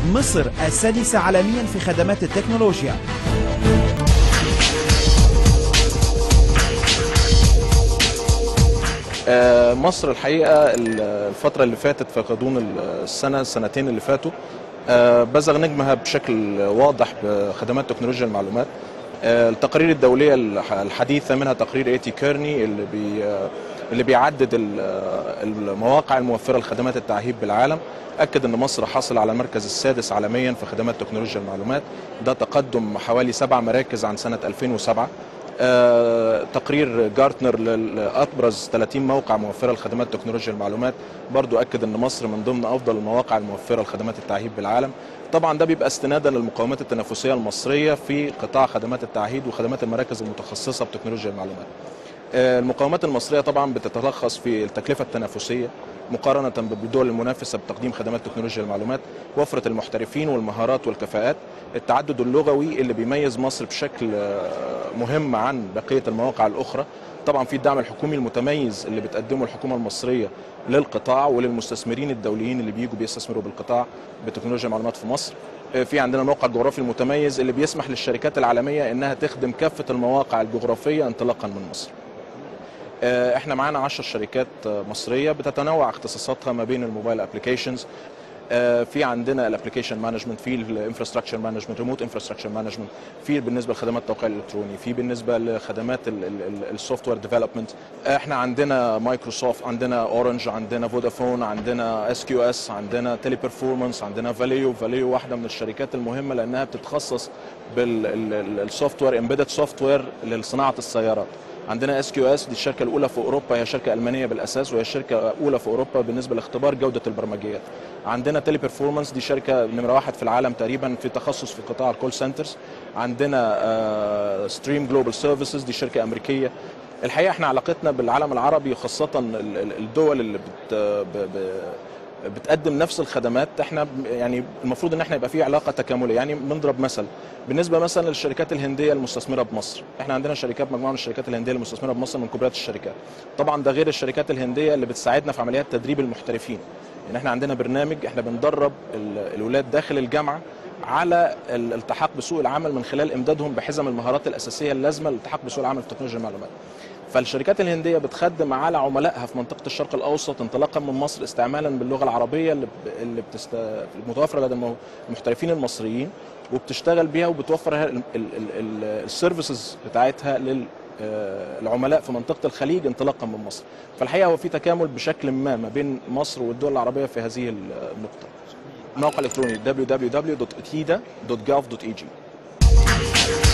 مصر السادسة عالميا في خدمات التكنولوجيا آه، مصر الحقيقه الفتره اللي فاتت في غضون السنه السنتين اللي فاتوا آه، بزغ نجمها بشكل واضح بخدمات تكنولوجيا المعلومات آه، التقارير الدوليه الح- الحديثه منها تقرير اي تي كيرني اللي بي اللي بيعدد ال- المواقع الموفره لخدمات التعهيب بالعالم اكد ان مصر حاصل على المركز السادس عالميا في خدمات تكنولوجيا المعلومات ده تقدم حوالي سبع مراكز عن سنه 2007 آه، تقرير جارتنر لابرز 30 موقع موفره لخدمات تكنولوجيا المعلومات برضو اكد ان مصر من ضمن افضل المواقع الموفره لخدمات التعهيد بالعالم طبعا ده بيبقى استنادا للمقومات التنافسيه المصريه في قطاع خدمات التعهيد وخدمات المراكز المتخصصه بتكنولوجيا المعلومات آه، المقاومات المصريه طبعا بتتلخص في التكلفه التنافسيه مقارنه بالدول المنافسه بتقديم خدمات تكنولوجيا المعلومات وفره المحترفين والمهارات والكفاءات التعدد اللغوي اللي بيميز مصر بشكل آه، مهم عن بقيه المواقع الاخرى طبعا في الدعم الحكومي المتميز اللي بتقدمه الحكومه المصريه للقطاع وللمستثمرين الدوليين اللي بيجوا بيستثمروا بالقطاع بتكنولوجيا المعلومات في مصر آه، في عندنا الموقع الجغرافي المتميز اللي بيسمح للشركات العالميه انها تخدم كافه المواقع الجغرافيه انطلاقا من مصر آه، احنا معانا 10 شركات آه، مصريه بتتنوع اختصاصاتها ما بين الموبايل ابلكيشنز في عندنا الابلكيشن مانجمنت في الانفراستراكشر مانجمنت ريموت انفراستراكشر مانجمنت في بالنسبه لخدمات التوقيع الالكتروني في بالنسبه لخدمات السوفت وير ديفلوبمنت احنا عندنا مايكروسوفت عندنا اورنج عندنا فودافون عندنا اس كيو اس عندنا تيلي بيرفورمانس عندنا فاليو فاليو واحده من الشركات المهمه لانها بتتخصص بالسوفت وير امبيدد سوفت وير لصناعه السيارات عندنا اس كيو اس دي الشركه الاولى في اوروبا هي شركه المانيه بالاساس وهي الشركه الاولى في اوروبا بالنسبه لاختبار جوده البرمجيات عندنا تيلي بيرفورمانس دي شركه نمره واحد في العالم تقريبا في تخصص في قطاع الكول سنترز عندنا ستريم جلوبال سيرفيسز دي شركه امريكيه الحقيقه احنا علاقتنا بالعالم العربي خاصه ال- ال- الدول اللي بت ب- ب- بتقدم نفس الخدمات احنا ب- يعني المفروض ان احنا يبقى في علاقه تكامليه يعني بنضرب مثل بالنسبه مثلا للشركات الهنديه المستثمره بمصر احنا عندنا شركات مجموعه من الشركات الهنديه المستثمره بمصر من كبريات الشركات طبعا ده غير الشركات الهنديه اللي بتساعدنا في عمليات تدريب المحترفين يعني احنا عندنا برنامج احنا بندرب ال- الولاد داخل الجامعه على الالتحاق بسوق العمل من خلال امدادهم بحزم المهارات الاساسيه اللازمه للالتحاق بسوق العمل في تكنولوجيا المعلومات فالشركات الهنديه بتخدم على عملائها في منطقه الشرق الاوسط انطلاقا من مصر استعمالا باللغه العربيه اللي ب- اللي بتست... المتوفره لدى المو- المحترفين المصريين وبتشتغل بيها وبتوفر السيرفيسز بتاعتها لل آه، العملاء في منطقه الخليج انطلاقا من مصر فالحقيقه هو في تكامل بشكل ما ما بين مصر والدول العربيه في هذه النقطه الموقع الالكتروني www.etida.gov.eg